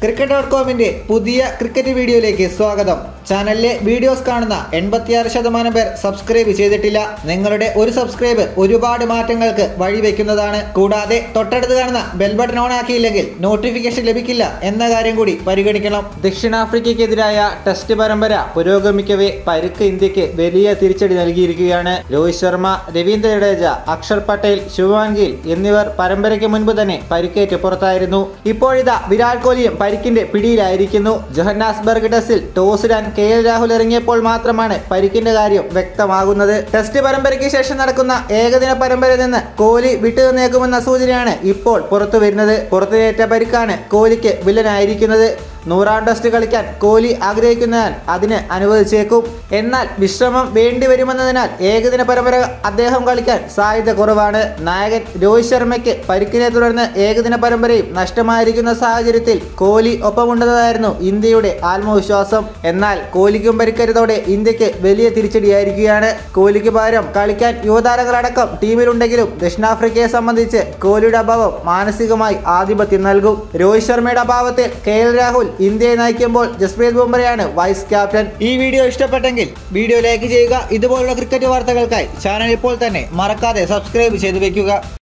cricket dot കോമിന്റെ പുതിയ cricket വീഡിയോയിലേക്ക് സ്വാഗതം ചാനലിലെ വീഡിയോസ് കാണുന്ന എൺപത്തിയാറ് ശതമാനം പേർ സബ്സ്ക്രൈബ് ചെയ്തിട്ടില്ല നിങ്ങളുടെ ഒരു സബ്സ്ക്രൈബ് ഒരുപാട് മാറ്റങ്ങൾക്ക് വഴിവെക്കുന്നതാണ് കൂടാതെ തൊട്ടടുത്ത് കാണുന്ന ബെൽ ബട്ടൺ ഓൺ ആക്കിയില്ലെങ്കിൽ നോട്ടിഫിക്കേഷൻ ലഭിക്കില്ല എന്ന കാര്യം കൂടി പരിഗണിക്കണം ദക്ഷിണാഫ്രിക്കയ്ക്കെതിരായ ടെസ്റ്റ് പരമ്പര പുരോഗമിക്കവേ പരുക്ക് ഇന്ത്യക്ക് വലിയ തിരിച്ചടി നൽകിയിരിക്കുകയാണ് രോഹിത് ശർമ്മ രവീന്ദ്ര ജഡേജ അക്ഷർ പട്ടേൽ ശുഭമാൻ ഗിൽ എന്നിവർ പരമ്പരയ്ക്ക് മുൻപ് തന്നെ പരിക്കേറ്റ് പുറത്തായിരുന്നു ഇപ്പോഴിതാ വിരാട് കോഹ്ലിയും പരിക്കിന്റെ പിടിയിലായിരിക്കുന്നു ജൊഹന്നാസ്ബർഗ് ടെസ്റ്റിൽ ടോസിടാൻ കെ എൽ രാഹുൽ ഇറങ്ങിയപ്പോൾ മാത്രമാണ് പരിക്കിന്റെ കാര്യം വ്യക്തമാകുന്നത് ടെസ്റ്റ് പരമ്പരയ്ക്ക് ശേഷം നടക്കുന്ന ഏകദിന പരമ്പരയിൽ നിന്ന് കോഹ്ലി വിട്ടുനിന്നേക്കുമെന്ന സൂചനയാണ് ഇപ്പോൾ പുറത്തു വരുന്നത് പുറത്തുനേറ്റ പരിക്കാണ് കോഹ്ലിക്ക് വില്ലനായിരിക്കുന്നത് നൂറാം ടെസ്റ്റ് കളിക്കാൻ കോഹ്ലി ആഗ്രഹിക്കുന്നതിനാൽ അതിന് അനുവദിച്ചേക്കും എന്നാൽ വിശ്രമം വേണ്ടി വരുമെന്നതിനാൽ ഏകദിന പരമ്പര അദ്ദേഹം കളിക്കാൻ സാധ്യത കുറവാണ് നായകൻ രോഹിത് ശർമ്മയ്ക്ക് പരിക്കിനെ തുടർന്ന് ഏകദിന പരമ്പരയും നഷ്ടമായിരിക്കുന്ന സാഹചര്യത്തിൽ കോഹ്ലി ഒപ്പമുണ്ടെന്നതായിരുന്നു ഇന്ത്യയുടെ ആത്മവിശ്വാസം എന്നാൽ കോഹ്ലിക്കും പരിക്കരുതോടെ ഇന്ത്യക്ക് വലിയ തിരിച്ചടിയായിരിക്കുകയാണ് കോഹ്ലിക്ക് പകരം കളിക്കാൻ യുവതാരങ്ങളടക്കം ടീമിലുണ്ടെങ്കിലും ദക്ഷിണാഫ്രിക്കയെ സംബന്ധിച്ച് കോഹ്ലിയുടെ അഭാവം മാനസികമായി ആധിപത്യം നൽകും രോഹിത് ശർമ്മയുടെ അഭാവത്തിൽ കെ എൽ രാഹുൽ ഇന്ത്യയെ നയിക്കുമ്പോൾ ജസ്പ്രീത് ബുംറയാണ് വൈസ് ക്യാപ്റ്റൻ ഈ വീഡിയോ ഇഷ്ടപ്പെട്ടെങ്കിൽ വീഡിയോ ലൈക്ക് ചെയ്യുക ഇതുപോലുള്ള ക്രിക്കറ്റ് വാർത്തകൾക്കായി ചാനൽ ഇപ്പോൾ തന്നെ മറക്കാതെ സബ്സ്ക്രൈബ് ചെയ്തു വെക്കുക